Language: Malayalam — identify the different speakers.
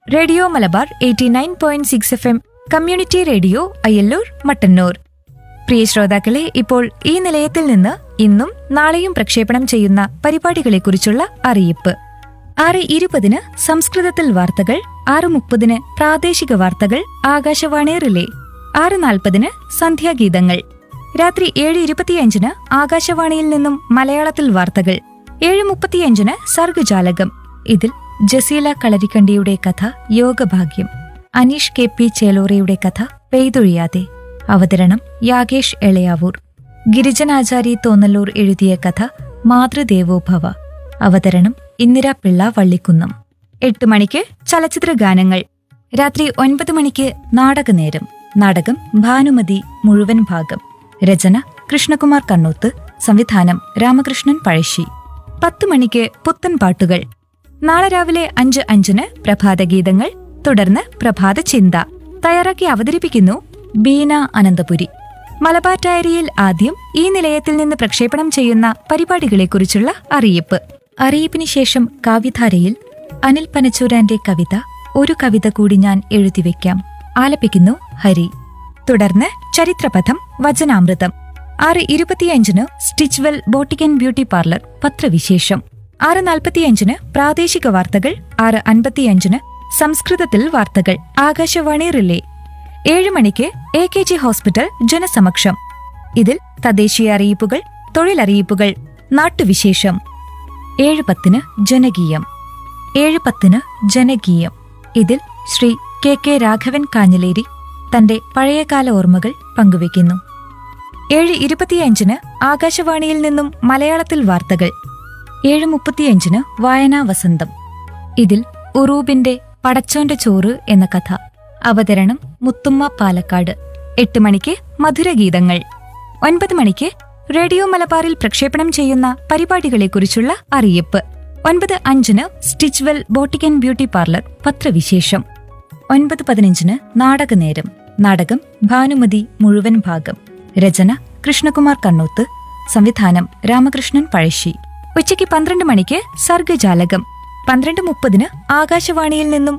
Speaker 1: radio Malabar eighty nine point six F M community radio Ayyallur Mattannur പ്രിയ ശ്രോതാക്കളെ ഇപ്പോൾ ഈ നിലയത്തിൽ നിന്ന് ഇന്നും നാളെയും പ്രക്ഷേപണം ചെയ്യുന്ന പരിപാടികളെക്കുറിച്ചുള്ള അറിയിപ്പ് ആറ് ഇരുപതിന് സംസ്കൃതത്തിൽ വാർത്തകൾ ആറ് മുപ്പതിന് പ്രാദേശിക വാർത്തകൾ ആകാശവാണി റിലേ ആറ് നാൽപ്പതിന് സന്ധ്യാഗീതങ്ങൾ രാത്രി ഏഴ് ഇരുപത്തിയഞ്ചിന് ആകാശവാണിയിൽ നിന്നും മലയാളത്തിൽ വാർത്തകൾ ഏഴ് മുപ്പത്തിയഞ്ചിന് സർഗജാലകം ഇതിൽ ജസീല കളരിക്കണ്ടിയുടെ കഥ യോഗഭാഗ്യം അനീഷ് കെ പി ചേലോറയുടെ കഥ പെയ്തൊഴിയാതെ അവതരണം യാഗേഷ് എളയാവൂർ ഗിരിജനാചാരി തോന്നല്ലൂർ എഴുതിയ കഥ മാതൃദേവോഭവ അവതരണം ഇന്ദിര പിള്ള വള്ളിക്കുന്നം എട്ട് മണിക്ക് ചലച്ചിത്ര ഗാനങ്ങൾ രാത്രി ഒൻപത് മണിക്ക് നാടകനേരം നാടകം ഭാനുമതി മുഴുവൻ ഭാഗം രചന കൃഷ്ണകുമാർ കണ്ണൂത്ത് സംവിധാനം രാമകൃഷ്ണൻ പഴശ്ശി പത്ത് മണിക്ക് പുത്തൻ പാട്ടുകൾ നാളെ രാവിലെ അഞ്ച് അഞ്ചിന് പ്രഭാതഗീതങ്ങൾ തുടർന്ന് പ്രഭാത ചിന്ത തയ്യാറാക്കി അവതരിപ്പിക്കുന്നു ബീന അനന്തപുരി മലബാർ ഡയറിയിൽ ആദ്യം ഈ നിലയത്തിൽ നിന്ന് പ്രക്ഷേപണം ചെയ്യുന്ന പരിപാടികളെക്കുറിച്ചുള്ള അറിയിപ്പ് അറിയിപ്പിന് ശേഷം കാവ്യധാരയിൽ അനിൽ പനച്ചൂരാന്റെ കവിത ഒരു കവിത കൂടി ഞാൻ എഴുതിവെക്കാം ആലപിക്കുന്നു ഹരി തുടർന്ന് ചരിത്രപഥം വചനാമൃതം ആറ് ഇരുപത്തിയഞ്ചിന് സ്റ്റിച്ച്വെൽ ബോട്ടിക് ബ്യൂട്ടി പാർലർ പത്രവിശേഷം ആറ് നാൽപ്പത്തിയഞ്ചിന് പ്രാദേശിക വാർത്തകൾ ആറ് അൻപത്തിയഞ്ചിന് സംസ്കൃതത്തിൽ വാർത്തകൾ ആകാശവാണി റിലേ ഏഴ് മണിക്ക് എ കെ ജി ഹോസ്പിറ്റൽ ജനസമക്ഷം ഇതിൽ തദ്ദേശീയ അറിയിപ്പുകൾ തൊഴിലറിയിപ്പുകൾ നാട്ടുവിശേഷം ഏഴ് പത്തിന് ജനകീയം ഏഴ് പത്തിന് ജനകീയം ഇതിൽ ശ്രീ കെ കെ രാഘവൻ കാഞ്ഞിലേരി തന്റെ പഴയകാല ഓർമ്മകൾ പങ്കുവയ്ക്കുന്നു ഏഴ് ഇരുപത്തിയഞ്ചിന് ആകാശവാണിയിൽ നിന്നും മലയാളത്തിൽ വാർത്തകൾ ഏഴ് മുപ്പത്തിയഞ്ചിന് വായനാ വസന്തം ഇതിൽ ഉറൂബിന്റെ പടച്ചോന്റെ ചോറ് എന്ന കഥ അവതരണം മുത്തുമ്മ പാലക്കാട് എട്ട് മണിക്ക് മധുരഗീതങ്ങൾ ഒൻപത് മണിക്ക് റേഡിയോ മലബാറിൽ പ്രക്ഷേപണം ചെയ്യുന്ന പരിപാടികളെക്കുറിച്ചുള്ള അറിയിപ്പ് ഒൻപത് അഞ്ചിന് Stitchwell boutique and beauty parlour പത്രവിശേഷം ഒൻപത് പതിനഞ്ചിന് നാടകനേരം നാടകം ഭാനുമതി മുഴുവൻ ഭാഗം രചന കൃഷ്ണകുമാർ കണ്ണൂത്ത് സംവിധാനം രാമകൃഷ്ണൻ പഴശ്ശി ഉച്ചയ്ക്ക് പന്ത്രണ്ട് മണിക്ക് സർഗജാലകം പന്ത്രണ്ട് മുപ്പതിന് ആകാശവാണിയിൽ നിന്നും